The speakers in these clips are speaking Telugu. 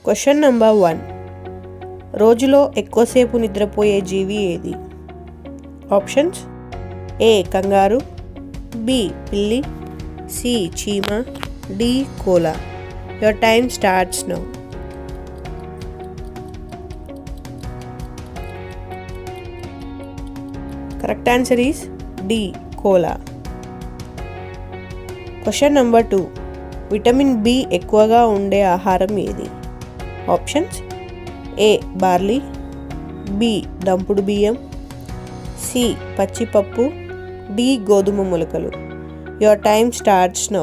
క్వశ్చన్ నంబర్ వన్ రోజులో ఎక్కువసేపు నిద్రపోయే జీవి ఏది ఆప్షన్స్ ఏ కంగారు బి పిల్లి సి చీమ డి కోలా your time starts now correct answer is D కోలా question number two vitamin B ఎక్కువగా ఉండే ఆహారం ఏది ఆప్షన్స్ ఏ బార్లీ బి దంపుడు బియ్యం సి పచ్చిపప్పు డి గోధుమ మొలకలు your time starts now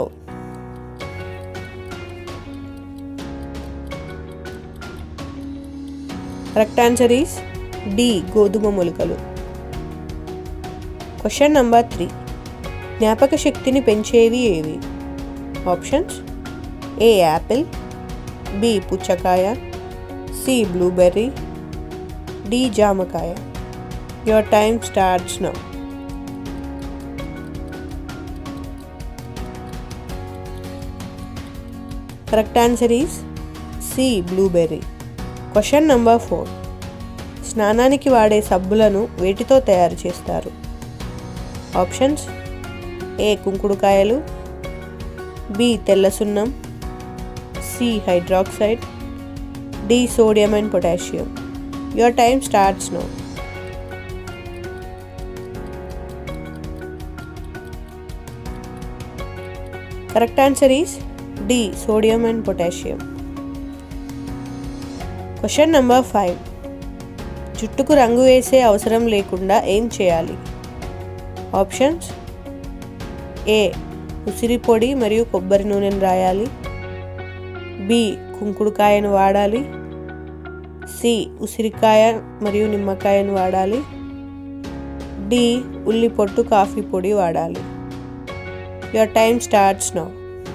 correct answer is D గోధుమ మొలకలు క్వశ్చన్ నంబర్ త్రీ జ్ఞాపక శక్తిని పెంచేవి ఏవి ఆప్షన్స్ ఏ యాపిల్ బి పుచ్చకాయ సి బ్లూబెర్రీ డి జామకాయ your time starts now correct answer is C blueberry question number four స్నానానికి వాడే సబ్బులను వేటితో తయారు చేస్తారు ఆప్షన్స్ ఏ కుంకుడుకాయలు బి తెల్ల సున్నం C hydroxide D sodium and potassium your time starts now correct answer is D sodium and potassium question number five జుట్టుకు రంగు వేసే అవసరం లేకుండా ఏం చేయాలి ఆప్షన్స్ ఏ ఉసిరి పొడి మరియు కొబ్బరి నూనెను రాయాలి బి కుంకుడుకాయను వాడాలి సి ఉసిరికాయ మరియు నిమ్మకాయను వాడాలి డి ఉల్లి పొట్టు కాఫీ పొడి వాడాలి your time starts now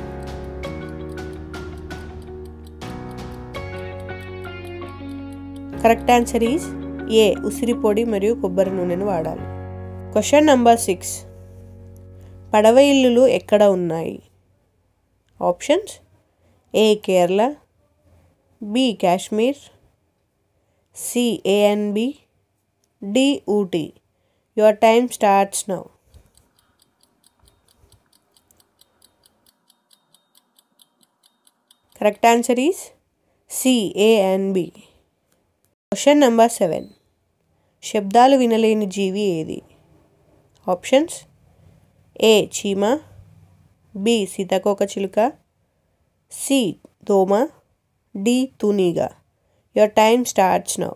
correct answer is A ఉసిరి పొడి మరియు కొబ్బరి నూనెను వాడాలి క్వశ్చన్ నంబర్ సిక్స్ పడవ ఇల్లులు ఎక్కడ ఉన్నాయి options A Kerala B Kashmir C A and B D Ooty your time starts now correct answer is C A and B question number seven శబ్దాలు వినలేని జీవి ఏది ఆప్షన్స్ ఏ చీమ బి సీతాకోక చిలుక సి దోమ డి తునీగా your time starts now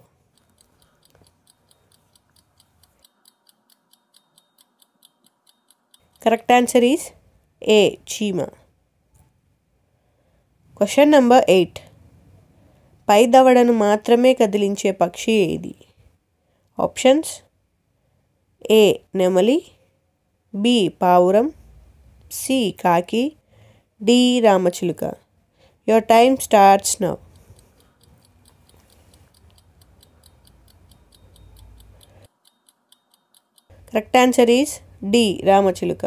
correct answer is A చీమ క్వశ్చన్ నెంబర్ ఎయిట్ పై దవడను మాత్రమే కదిలించే పక్షి ఏది ఆప్షన్స్ ఏ నెమలి బి పావురం సి కాకి డి రామచిలుక your time starts now correct answer is D రామచిలుక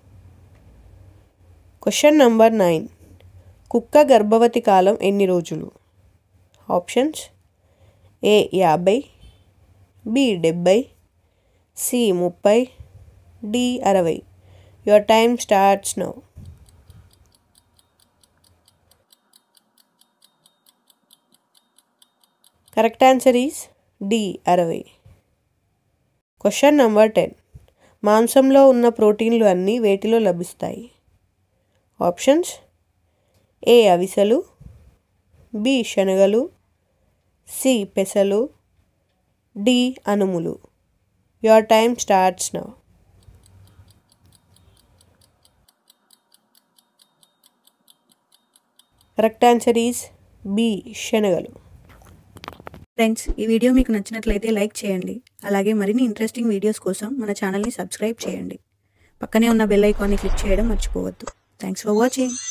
క్వశ్చన్ నంబర్ నైన్ కుక్క గర్భవతి కాలం ఎన్ని రోజులు ఆప్షన్స్ ఏ యాభై బి డెబ్బై సి ముప్పై డి అరవై your time starts now correct answer is D అరవై క్వశ్చన్ నంబర్ టెన్ మాంసంలో ఉన్న ప్రోటీన్లు అన్నీ వేటిలో లభిస్తాయి ఆప్షన్స్ ఏ అవిసెలు బి శనగలు సి పెసలు డి అనుములు your time starts now correct answer is B శనగలు ఫ్రెండ్స్ ఈ వీడియో మీకు నచ్చినట్లయితే లైక్ చేయండి అలాగే మరిన్ని ఇంట్రెస్టింగ్ వీడియోస్ కోసం మన ఛానల్ని సబ్స్క్రైబ్ చేయండి పక్కనే ఉన్న బెల్ ఐకాన్ని క్లిక్ చేయడం మర్చిపోవద్దు థ్యాంక్స్ ఫర్ వాచింగ్